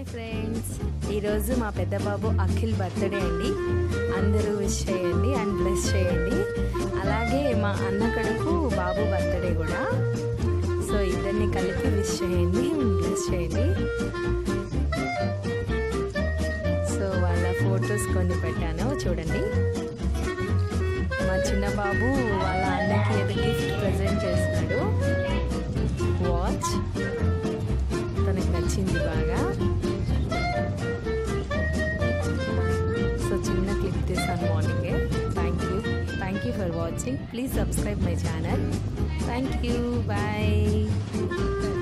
hi friends ఈరోజు మా పెద్ద బాబు అఖిల్ బర్త్డే అండి అందరూ విష్ చేయండి అండ్ బ్లెస్ చేయండి అలాగే మా అన్న కొడుకు బాబు బర్త్డే కూడా సో ఇద్దరిని కలిపి విష్ చేయండి బ్లెస్ చేయండి సో వాళ్ళ ఫొటోస్ కొన్ని పెట్టాను చూడండి మా చిన్న బాబు వాళ్ళ అన్నకి ఏదో గిఫ్ట్ ప్రజెంట్ చేస్తున్నాడు వాచ్ తనకి నచ్చింది బాగా సో చిన్న క్లిప్ తీసాను మార్నింగే thank you thank you for watching please subscribe my channel thank you bye